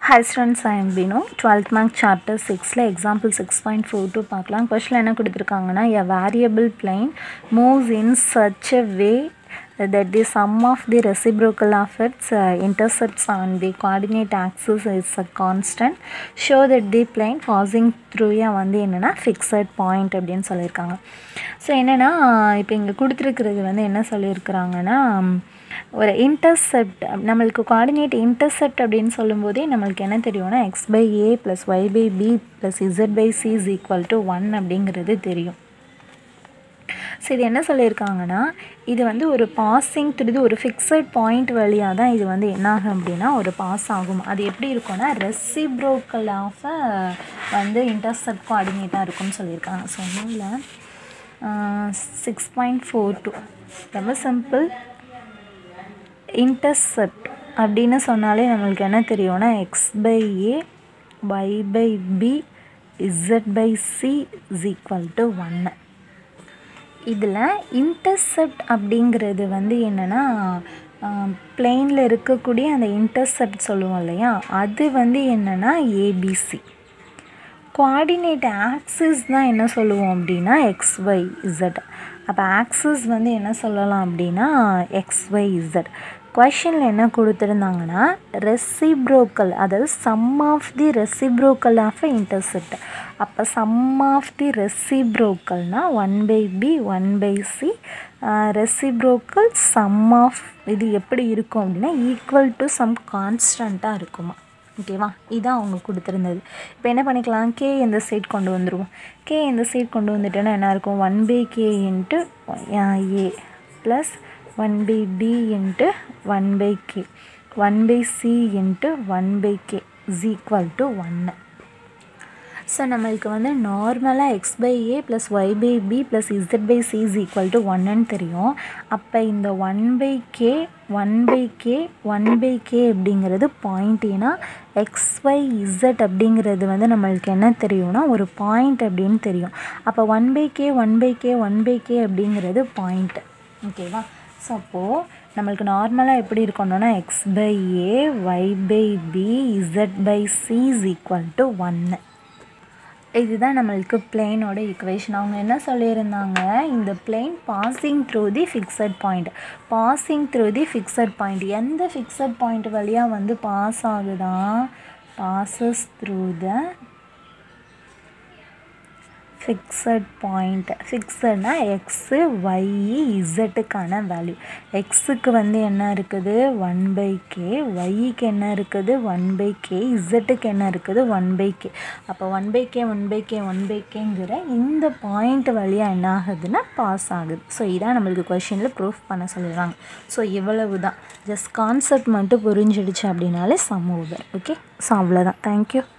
high students I am Bino twelfth mark chapter சிக்ஸில் example six point four two பார்க்கலாம் question என்ன கொடுத்துருக்காங்கன்னா a variable plane moves in such a way that the sum of the reciprocal of its uh, intercepts on the coordinate axis is a constant show that the plane passing through a வந்து என்னென்னா fixed point அப்படின்னு சொல்லியிருக்காங்க so என்னென்னா இப்போ இங்கே கொடுத்துருக்கிறது வந்து என்ன சொல்லியிருக்கிறாங்கன்னா ஒரு இன்டர்செப்ட் நம்மளுக்கு கோஆர்டினேட் இன்டர்செப்ட் அப்படின்னு சொல்லும்போதே நம்மளுக்கு என்ன தெரியும்னா X by A plus Y by B plus Z by C is equal to one அப்படிங்கிறது தெரியும் ஸோ இது என்ன சொல்லியிருக்காங்கன்னா இது வந்து ஒரு பாசிங் த்ரூ ஒரு ஃபிக்ஸட் பாயிண்ட் வழியாக தான் இது வந்து என்ன ஆகும் அப்படின்னா ஒரு பாஸ் ஆகும் அது எப்படி இருக்கும்னா ரெசிப்ரோக்கல் ஆஃப் வந்து இன்டர்செப்ட் கோஆர்டினேட்டாக இருக்கும்னு சொல்லியிருக்காங்க ஸோ ஒன்றும் சிக்ஸ் பாயிண்ட் ஃபோர் டூ ரொம்ப சிம்பிள் இன்டர்செப்ட் அப்படின்னு சொன்னாலே நம்மளுக்கு என்ன தெரியும்னா X by A Y by B Z by C is equal to ஒன்று இதில் இன்டர்செப்ட் அப்படிங்கிறது வந்து என்னென்னா பிளெயினில் இருக்கக்கூடிய அந்த இன்டர்செப்ட் சொல்லுவோம் இல்லையா அது வந்து என்னென்னா ஏபிசி குவாடினேட் ஆக்சிஸ் தான் என்ன சொல்லுவோம் அப்படின்னா எக்ஸ்ஒய் இசட் அப்போ ஆக்சிஸ் வந்து என்ன சொல்லலாம் அப்படின்னா எக்ஸ்ஒய் இசட் கொஷனில் என்ன கொடுத்துருந்தாங்கன்னா ரெசிப்ரோக்கல் அதாவது sum of the reciprocal of intercept அப்போ சம் ஆஃப் தி ரெசிப்ரோக்கல்னால் one by B one by C reciprocal sum of இது எப்படி இருக்கும் அப்படின்னா ஈக்குவல் டு சம் கான்ஸ்டண்ட்டாக இருக்குமா ஓகேவா இதான் அவங்க கொடுத்துருந்தது இப்போ என்ன பண்ணிக்கலாம் கே இந்த சைட் கொண்டு வந்துடுவோம் கே இந்த சைட் கொண்டு வந்துட்டோன்னா என்ன இருக்கும் one by K into A plus one by B into one by K one by C into one by K is equal to ஒன்று ஸோ நம்மளுக்கு வந்து நார்மலாக X by A plus Y by B plus Z by C is equal to ஒன்னுன்னு தெரியும் அப்போ இந்த one by K one by K one by K அப்படிங்கிறது point ஏன்னா எக்ஸ் ஒய் இசட் அப்படிங்கிறது வந்து நம்மளுக்கு என்ன தெரியும்னா ஒரு பாயிண்ட் அப்படின்னு தெரியும் அப்போ one by K one by K one by K அப்படிங்கிறது பாயிண்ட் ஓகேவா ஸோ அப்போது நம்மளுக்கு நார்மலாக எப்படி இருக்கணும்னா X by A Y by B Z by C is equal to ஒன்று இதுதான் நம்மளுக்கு பிளெயினோட ஈக்குவேஷன் அவங்க என்ன சொல்லியிருந்தாங்க இந்த plane passing through the fixed point passing through the fixed point எந்த ஃபிக்ஸட் பாயிண்ட் வழியாக வந்து பாஸ் ஆகுதான் passes through the fixed point ஃபிக்ஸட்னா எக்ஸு ஒய்இ இசட்டுக்கான வேல்யூ எக்ஸுக்கு வந்து என்ன இருக்குது ஒன் பை கே ஒய்க்கு என்ன இருக்குது ஒன் பை கே இசட்டுக்கு என்ன இருக்குது ஒன் பை கே அப்போ one by K one by K one by கேங்கிற இந்த பாயிண்ட் வழியாக என்ன ஆகுதுன்னா பாஸ் ஆகுது ஸோ இதான் நம்மளுக்கு கொஷினில் ப்ரூஃப் பண்ண சொல்லிடுறாங்க ஸோ இவ்வளவு தான் ஜஸ்ட் கான்செப்ட் மட்டும் புரிஞ்சிடுச்சு அப்படின்னாலே சம் ஓவர் ஓகே ஸோ அவ்வளோதான் தேங்க்யூ